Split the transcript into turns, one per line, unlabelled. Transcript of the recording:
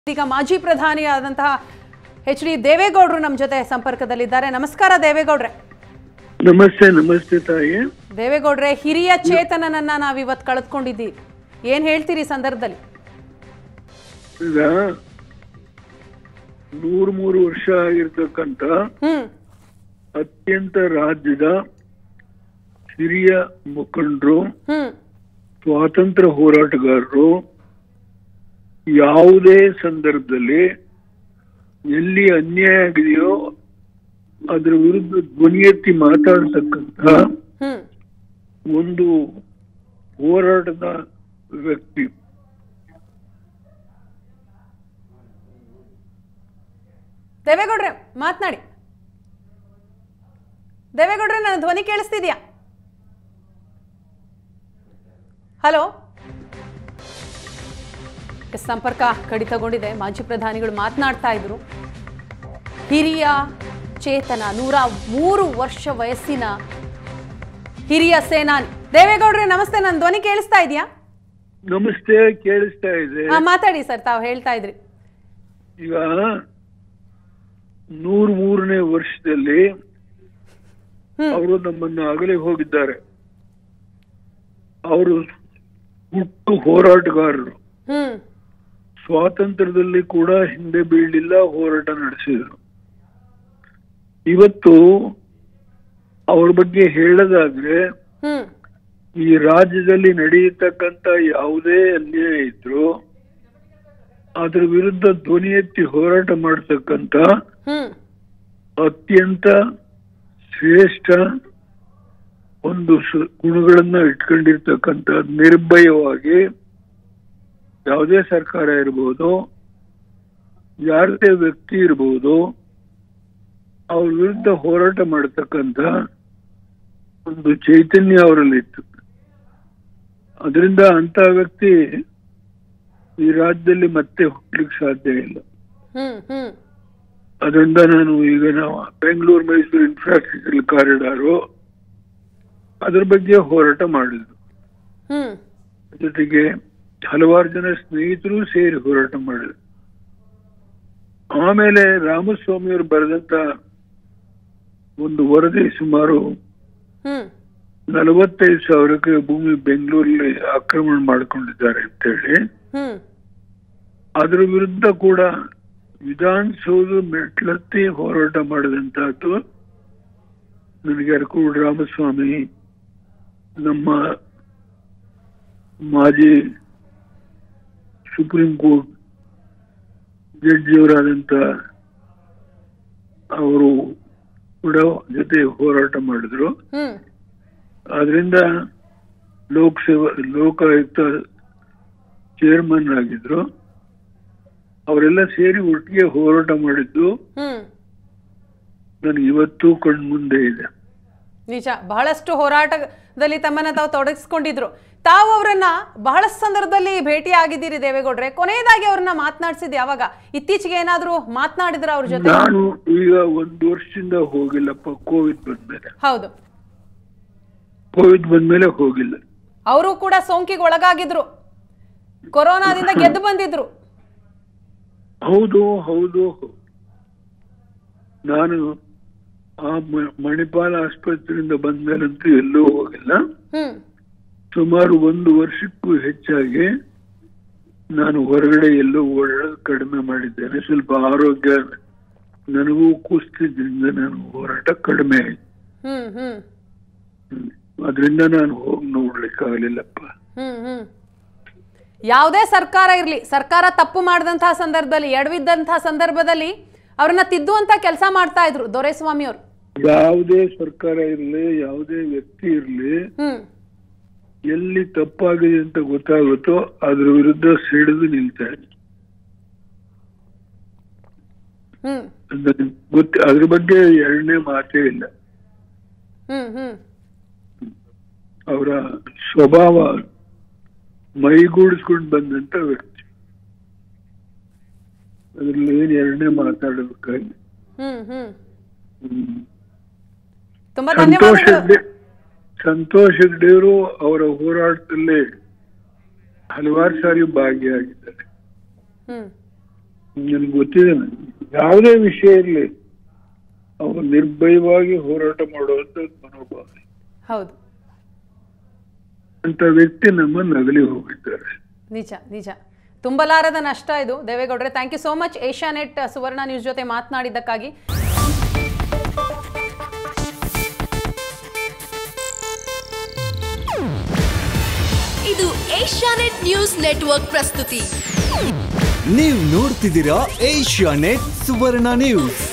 ಈಗ ಮಾಜಿ ಪ್ರಧಾನಿ ಆದಂತಹ ಎಚ್ ಡಿ ದೇವೇಗೌಡರು ನಮ್ಮ ಜೊತೆ ಸಂಪರ್ಕದಲ್ಲಿದ್ದಾರೆ ನಮಸ್ಕಾರ ದೇವೇಗೌಡ್ರೆ
ನಮಸ್ತೆ ನಮಸ್ತೆ ತಾಯಿ
ದೇವೇಗೌಡ್ರೆ ಹಿರಿಯ ಚೇತನನನ್ನ ನಾವು ಇವತ್ತು ಕಳೆದುಕೊಂಡಿದ್ದೀವಿ ಏನ್ ಹೇಳ್ತೀರಿ ಈ ಸಂದರ್ಭದಲ್ಲಿ
ಈಗ ನೂರ್ ಮೂರು ವರ್ಷ ಆಗಿರ್ತಕ್ಕಂತ
ಹ್ಮ್
ಅತ್ಯಂತ ರಾಜ್ಯದ ಹಿರಿಯ ಮುಖಂಡರು
ಹ್ಮ್
ಸ್ವಾತಂತ್ರ್ಯ ಹೋರಾಟಗಾರರು ಯಾವುದೇ ಸಂದರ್ಭದಲ್ಲಿ ಎಲ್ಲಿ ಅನ್ಯಾಯ ಆಗಿದೆಯೋ ಅದರ ವಿರುದ್ಧ ಧ್ವನಿ ಎತ್ತಿ ಮಾತಾಡ್ತಕ್ಕಂತ
ಹ್ಮ್
ಒಂದು ಹೋರಾಟದ ವ್ಯಕ್ತಿ
ದೇವೇಗೌಡ್ರೆ ಮಾತನಾಡಿ ದೇವೇಗೌಡ್ರೆ ನನ್ನ ಧ್ವನಿ ಕೇಳಿಸ್ತಿದ್ಯಾ ಹಲೋ ಸಂಪರ್ಕ ಕಡಿತಗೊಂಡಿದೆ ಮಾಜಿ ಪ್ರಧಾನಿಗಳು ಮಾತನಾಡ್ತಾ ಇದ್ರು ಹಿರಿಯ ಚೇತನ ನೂರ ಮೂರು ವರ್ಷ ವಯಸ್ಸಿನ ಹಿರಿಯ ಸೇನಾನಿ ದೇವೇಗೌಡ್ರೆ ನಮಸ್ತೆ ನನ್ನ ಧ್ವನಿ ಕೇಳಿಸ್ತಾ ಇದೆಯಾ
ನಮಸ್ತೆ ಕೇಳಿಸ್ತಾ ಇದೆ
ಹಾ ಮಾತಾಡಿ ಸರ್ ತಾವು ಹೇಳ್ತಾ ಇದ್ರಿ
ಈಗ ನೂರ್ ಮೂರನೇ ವರ್ಷದಲ್ಲಿ
ಹ್ಮ್
ಅವರು ನಮ್ಮನ್ನ ಅಗಲಿ ಹೋಗಿದ್ದಾರೆ ಅವರು ಹುಟ್ಟು ಹೋರಾಟಗಾರರು
ಹ್ಮ್
ಸ್ವಾತಂತ್ರ್ಯದಲ್ಲಿ ಕೂಡ ಹಿಂದೆ ಬೀಳಲಿಲ್ಲ ಹೋರಾಟ ನಡೆಸಿದರು ಇವತ್ತು ಅವ್ರ ಬಗ್ಗೆ ಹೇಳೋದಾದ್ರೆ
ಹ್ಮ್
ಈ ರಾಜ್ಯದಲ್ಲಿ ನಡೆಯತಕ್ಕಂತ ಯಾವುದೇ ಅನ್ಯಾಯ ಇದ್ರು ಅದ್ರ ವಿರುದ್ಧ ಧ್ವನಿ ಎತ್ತಿ ಹೋರಾಟ ಮಾಡ್ತಕ್ಕಂತ
ಹ್ಮ್
ಅತ್ಯಂತ ಶ್ರೇಷ್ಠ ಒಂದು ಸು- ಗುಣಗಳನ್ನ ಇಟ್ಕೊಂಡಿರ್ತಕ್ಕಂಥ ನಿರ್ಭಯವಾಗಿ ಯಾವುದೇ ಸರ್ಕಾರ ಇರಬಹುದು ಯಾರದೇ ವ್ಯಕ್ತಿ ಇರಬಹುದು ಅವ್ರ ವಿರುದ್ಧ ಹೋರಾಟ ಮಾಡತಕ್ಕಂತ ಒಂದು ಚೈತನ್ಯ ಅವರಲ್ಲಿತ್ತು ಅದರಿಂದ ಅಂತ ವ್ಯಕ್ತಿ ಈ ರಾಜ್ಯದಲ್ಲಿ ಮತ್ತೆ ಹುಟ್ಟಲಿಕ್ಕೆ ಸಾಧ್ಯ ಇಲ್ಲ
ಹ್ಮ್ ಹ್ಮ್
ಅದರಿಂದ ನಾನು ಈಗ ನಾವು ಬೆಂಗಳೂರು ಮೈಸೂರು ಇನ್ಫ್ರಾಸ್ಟ್ರಕ್ಚರ್ ಕಾರಿಡಾರು ಅದ್ರ ಬಗ್ಗೆ ಹೋರಾಟ ಮಾಡಿದ್ರು
ಹ್ಮ್
ಜೊತೆಗೆ ಹಲವಾರು ಜನ ಸ್ನೇಹಿತರು ಸೇರಿ ಹೋರಾಟ ಮಾಡಿದ್ರು ಆಮೇಲೆ ರಾಮಸ್ವಾಮಿಯವರು ಬರೆದಂತ ಒಂದು ವರದಿ ಸುಮಾರು
ಹ್ಮ್
ನಲವತ್ತೈದು ಸಾವಿರಕ್ಕೆ ಭೂಮಿ ಬೆಂಗಳೂರಲ್ಲಿ ಆಕ್ರಮಣ ಮಾಡ್ಕೊಂಡಿದ್ದಾರೆ ಅಂತೇಳಿ
ಹ್ಮ್
ಅದ್ರ ವಿರುದ್ಧ ಕೂಡ ವಿಧಾನಸೌಧ ಮೆಟ್ಲತ್ತಿ ಹೋರಾಟ ಮಾಡಿದಂತಹದ್ದು ನನಗೆ ಅರಕೂರು ರಾಮಸ್ವಾಮಿ ನಮ್ಮ ಮಾಜಿ ಸುಪ್ರೀಂ ಕೋರ್ಟ್ ಜಡ್ಜಿಯವರಾದಂತ ಅವರು ಕೂಡ ಜೊತೆ ಹೋರಾಟ ಮಾಡಿದ್ರು
ಹ್ಮ್
ಆದ್ರಿಂದ ಲೋಕಸೇವಾ ಲೋಕಾಯುಕ್ತ ಚೇರ್ಮನ್ ಆಗಿದ್ರು ಅವರೆಲ್ಲ ಸೇರಿ ಒಟ್ಟಿಗೆ ಹೋರಾಟ ಮಾಡಿದ್ದು
ಹ್ಮ್
ನನಗೆ ಇವತ್ತು ಕಣ್ಮುಂದೆ ಇದೆ
ನಿಜ ಬಹಳಷ್ಟು ಹೋರಾಟದಲ್ಲಿ ತಮ್ಮನ್ನ ತಾವು ತೊಡಗಿಸ್ಕೊಂಡಿದ್ರು ತಾವು ಅವರನ್ನ ಬಹಳಷ್ಟು ಸಂದರ್ಭದಲ್ಲಿ ಭೇಟಿ ಆಗಿದ್ದೀರಿ ದೇವೇಗೌಡ್ರೆ ಕೊನೆಯದಾಗಿ ಅವ್ರನ್ನ ಮಾತನಾಡ್ಸಿದ್ ಯಾವಾಗ ಇತ್ತೀಚೆಗೆ ಏನಾದ್ರೂ ಮಾತನಾಡಿದ್ರ ಅವ್ರ ಜೊತೆ
ನಾನು ಈಗ ಒಂದು ವರ್ಷದಿಂದ ಹೋಗಿಲ್ಲಪ್ಪ ಕೋವಿಡ್ ಬಂದ್ಮೇಲೆ
ಹೌದು
ಕೋವಿಡ್ ಬಂದ್ಮೇಲೆ ಹೋಗಿಲ್ಲ
ಅವರು ಕೂಡ ಸೋಂಕಿಗೆ ಒಳಗಾಗಿದ್ರು ಕೊರೋನಾದಿಂದ ಗೆದ್ದು ಬಂದಿದ್ರು
ಹೌದು ಹೌದು ನಾನು ಆ ಮ- ಮಣಿಪಾಲ ಆಸ್ಪತ್ರೆಯಿಂದ ಬಂದ್ಮೇಲಂತೂ ಎಲ್ಲೂ ಹೋಗಿಲ್ಲ
ಹ್ಮ್
ಸುಮಾರು ಒಂದು ವರ್ಷಕ್ಕೂ ಹೆಚ್ಚಾಗಿ ನಾನು ಹೊರಗಡೆ ಎಲ್ಲೂ ಓಡಾಡೋದು ಕಡಿಮೆ ಮಾಡಿದ್ದೇನೆ ಸ್ವಲ್ಪ ಆರೋಗ್ಯ ನನಗೂ ಕುಸ್ತಿದ್ರಿಂದ ನಾನು ಹೋರಾಟ ಕಡಿಮೆ ಆಯ್ತು
ಹ್ಮ್ ಹ್ಮ್
ಅದರಿಂದ ನಾನು ಹೋಗಿ ನೋಡ್ಲಿಕ್ಕಾಗಲಿಲ್ಲಪ್ಪ
ಹ್ಮ್ ಹ್ಮ್ ಯಾವುದೇ ಸರ್ಕಾರ ಇರಲಿ ಸರ್ಕಾರ ತಪ್ಪು ಮಾಡಿದಂತಹ ಸಂದರ್ಭದಲ್ಲಿ ಎಡವಿದ್ದಂತಹ ಸಂದರ್ಭದಲ್ಲಿ ಅವ್ರನ್ನ ತಿದ್ದುವಂತ ಕೆಲಸ ಮಾಡ್ತಾ ಇದ್ರು ದೊರೆಸ್ವಾಮಿ ಅವರು
ಯಾವುದೇ ಸರ್ಕಾರ ಇರಲಿ ಯಾವುದೇ ವ್ಯಕ್ತಿ ಇರಲಿ
ಹ್ಮ್
ಎಲ್ಲಿ ತಪ್ಪಾಗಿದೆ ಅಂತ ಗೊತ್ತಾಗುತ್ತೋ ಅದ್ರ ವಿರುದ್ಧ ಸಿಡಿದು ನಿಲ್ತಾರೆ
ಹ್ಮ್
ನನಗ್ ಗೊತ್ತ ಅದ್ರ ಬಗ್ಗೆ ಎರಡನೇ ಮಾತೇ ಇಲ್ಲ
ಹ್ಮ್ ಹ್ಮ್
ಅವರ ಸ್ವಭಾವ ಮೈಗೂಡಿಸ್ಕೊಂಡು ಬಂದಂತ ವ್ಯಕ್ತಿ ಅದ್ರಲ್ಲಿ ಏನ್ ಎರಡನೇ ಮಾತಾಡಬೇಕಾಗಿ
ಹ್ಮ್ ಹ್ಮ್
ಹ್ಮ್.
ತುಂಬಾ
ಸಂತೋಷ್
ಧನ್ಯವಾದಗಳು
ಹೆಗ್ಡೆ ಸಂತೋಷ್ ಹೆಗ್ಡೆಯವರು ಅವರ ಹೋರಾಟದಲ್ಲಿ ಹಲವಾರು ಸಾರಿ ಭಾಗಿಯಾಗಿದ್ದಾರೆ
ಹ್ಮ್
ನನಗೆ ಗೊತ್ತಿದೆ ನನಗೆ. ಯಾವುದೇ ವಿಷಯ ಇರಲಿ ಅವರು ನಿರ್ಭಯವಾಗಿ ಹೋರಾಟ ಮಾಡುವಂತ ಮನೋಭಾವನೆ
ಹೌದು
ಅಂತ ವ್ಯಕ್ತಿ ನಮ್ಮನ್ನು ಅಗಲಿ ಹೋಗಿದ್ದಾರೆ
ನಿಜ ನಿಜ ತುಂಬಲಾರದ ನಷ್ಟ ಇದು ದೇವೇಗೌಡರೆ thank you so much Asianet Suvarna news ಜೊತೆ ಮಾತನಾಡಿದ್ದಕ್ಕಾಗಿ
ಇದು ಏಷ್ಯಾನೆಟ್ ನ್ಯೂಸ್ ನೆಟ್ವರ್ಕ್ ಪ್ರಸ್ತುತಿ
ನೀವು ನೋಡ್ತಿದ್ದೀರಾ ಏಷ್ಯಾ ನೆಟ್ ಸುವರ್ಣ ನ್ಯೂಸ್